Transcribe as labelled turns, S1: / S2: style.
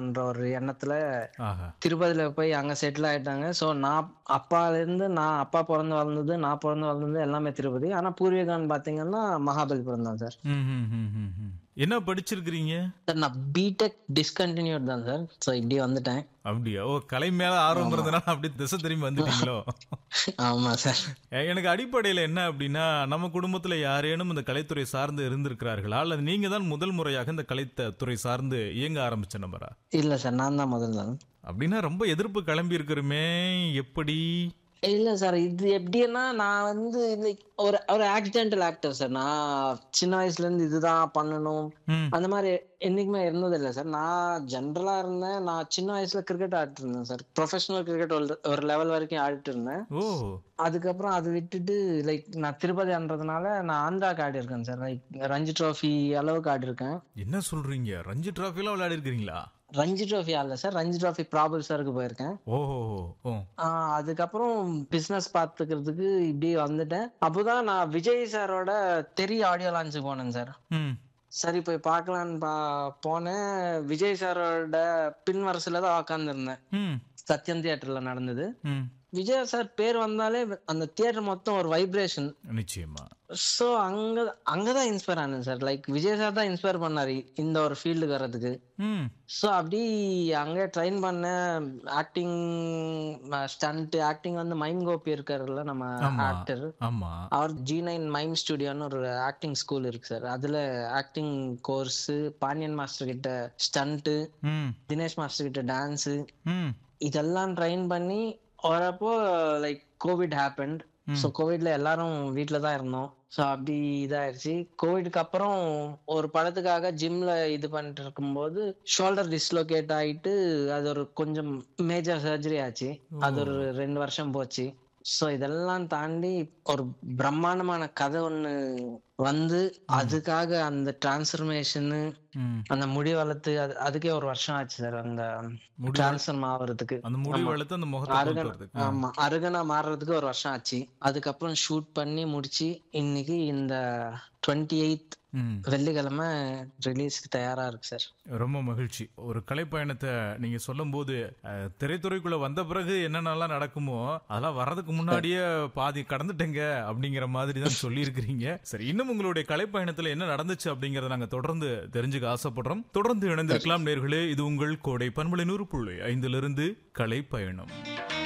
S1: பண்ணணும்ன்ற ஒரு எண்ணத்துல
S2: ஆஹா
S1: திருப்பதியில போய் அங்க செட்டில் ஆயிட்டாங்க ஸோ நான் அப்பால இருந்து நான் அப்பா பிறந்து வளர்ந்தது நான் பிறந்து வளர்ந்தது எல்லாமே திருப்பதி ஆனா பூர்வீகான்னு பாத்தீங்கன்னா மகாபலிபுரம் தான் சார்
S2: ம், ம், ம், ம், ம். என்ன படிச்சிருக்கிறீங்க
S1: சார் நான் பிடெக் டிஸ்கண்டினியூட் தான் சார் ஸோ இப்படி வந்துட்டேன்
S2: அப்படியா ஓ கலை மேல ஆர்வம் இருந்தனால அப்படி திசை திரும்பி வந்துட்டீங்களோ
S1: ஆமா சார்
S2: எ- எனக்கு அடிப்படையில என்ன அப்படின்னா நம்ம குடும்பத்துல யாரேனும் இந்த கலைத்துறை சார்ந்து இருந்திருக்கிறார்களா அல்லது நீங்க தான் முதல் முறையாக இந்த கலைத்த துறை சார்ந்து இயங்க ஆரம்பிச்ச நபரா
S1: இல்ல சார் நான் தான் முதல்ல
S2: அப்படின்னா ரொம்ப எதிர்ப்பு கிளம்பி இருக்கிறமே எப்படி
S1: இல்ல சார் இது எப்படின்னா நான் வந்து இந்த ஒரு ஒரு ஆக்சிடென்டல் ஆக்டர் சார் நான் சின்ன வயசுல இருந்து இதுதான் பண்ணணும்
S2: ம்,
S1: அந்த மாதிரி என்னைக்குமே இருந்தது இல்லை சார் நான் ஜென்ரலா இருந்தேன் நான் சின்ன வயசுல கிரிக்கெட் ஆடிட்டு இருந்தேன் சார் ப்ரொஃபஷனல் கிரிக்கெட் ஒரு லெவல் வரைக்கும் ஆடிட்டு இருந்தேன்
S2: ஓ
S1: அதுக்கப்புறம் அதை விட்டுட்டு லைக் நான் திருப்பதி ஆடுறதுனால நான் ஆந்திராக்கு ஆடி இருக்கேன் சார் லைக் ரஞ்சி ட்ராஃபி அளவுக்கு ஆடி இருக்கேன்
S2: என்ன சொல்றீங்க ரஞ்சி டிராஃபிலாம் விளையாடி இருக்கிறீங்களா
S1: ரஞ்சி ட்ராஃபி ஆடல சார் ரஞ்சி ட்ராஃபி ப்ராபல் சாருக்கு போயிருக்கேன்
S2: ஓ ஓ
S1: ஆஹ் அதுக்கப்புறம் பிசினஸ் பாத்துக்கிறதுக்கு இப்படி வந்துட்டேன் அப்போதான் நான் விஜய் சாரோட தெரி ஆடியோ லான்ச்சுக்கு போனேன் சார்
S2: ம்
S1: சரி போய் பார்க்கலான்னு பா போனேன் விஜய் சாரோட பின் வரிசையில தான் உக்காந்துருந்தேன்
S2: ம்
S1: சத்யம் தியேட்டர்ல நடந்தது
S2: ம்
S1: விஜய் சார் பேர் வந்தாலே அந்த தியேட்டர் மொத்தம் ஒரு வைப்ரேஷன்
S2: நிச்சயமா
S1: ஸோ அங்க அங்கதான் இன்ஸ்பயர் ஆனேன் சார் லைக் விஜய் சார் தான் இன்ஸ்பயர் பண்ணாரு இந்த ஒரு ஃபீல்டுக்கு வர்றதுக்கு
S2: ம்
S1: ஸோ அப்படி அங்கே ட்ரெயின் பண்ணேன் ஆக்டிங் ஸ்டண்ட் ஆக்டிங் வந்து மைம் கோபி இருக்காருல்ல நம்ம
S2: ஆமா.
S1: ஆக்டர்
S2: ஆமா
S1: அவர் ஜி நைன் மைம் ஸ்டுடியோன்னு ஒரு ஆக்டிங் ஸ்கூல் இருக்கு சார் அதுல ஆக்டிங் கோர்ஸ் பாண்டியன் மாஸ்டர் கிட்ட ஸ்டண்ட்டு
S2: ம்
S1: தினேஷ் மாஸ்டர் கிட்ட டான்ஸ்
S2: ம்
S1: இதெல்லாம் ட்ரெயின் பண்ணி வரப்போ லைக் கோவிட் ஹேப்பண்ட் ஸோ கோவிட்ல எல்லாரும் வீட்டில் தான் இருந்தோம் ஸோ அப்படி இதாயிருச்சு கோவிட்க்கு அப்புறம் ஒரு படத்துக்காக ஜிம்ல இது பண்ணிட்டு இருக்கும்போது ஷோல்டர் டிஸ்லோகேட் ஆயிட்டு அது ஒரு கொஞ்சம் மேஜர் சர்ஜரி ஆச்சு அது ஒரு ரெண்டு வருஷம் போச்சு ஸோ இதெல்லாம் தாண்டி ஒரு பிரம்மாண்டமான கதை ஒண்ணு வந்து அதுக்காக அந்த டிரான்ஸ்ஃபர்மேஷனு
S2: ம்
S1: அந்த முடி வளர்த்து அது அதுக்கே ஒரு வருஷம் ஆச்சு சார் அந்த
S2: முடி
S1: டிரான்ஸ்ஃபர் ஆகிறதுக்கு
S2: அந்த முடி வளர்த்து அந்த முகத்தை கொண்டு
S1: அருகன்
S2: வரதுக்கு
S1: ஆமா அருகனா மாறுறதுக்கு ஒரு வருஷம் ஆச்சு அதுக்கப்புறம் ஷூட் பண்ணி முடிச்சு இன்னைக்கு இந்த டுவெண்ட்டி எயித்
S2: ம்
S1: வெள்ளிக்கிழமை ரிலீஸ்க்கு தயாரா இருக்கு சார்
S2: ரொம்ப மகிழ்ச்சி ஒரு கலைப்பயணத்தை நீங்க சொல்லும்போது அஹ், திரைத்துறைக்குள்ள வந்த பிறகு என்னென்னலாம் நடக்குமோ அதெல்லாம் வர்றதுக்கு முன்னாடியே பாதி கடந்துட்டேங்க அப்படிங்கிற மாதிரி தான் சொல்லியிருக்கிறீங்க சரி இன்னும் உங்களுடைய கலைப்பயணத்துல என்ன நடந்துச்சு அப்படிங்கறத நாங்க தொடர்ந்து தெரிஞ்சுக்க ஆசைப்படுறோம் தொடர்ந்து இணைந்திருக்கலாம் நேர்களே இது உங்கள் கோடை பண்பலை நூறு புள்ளி ஐந்திலிருந்து கலைப்பயணம்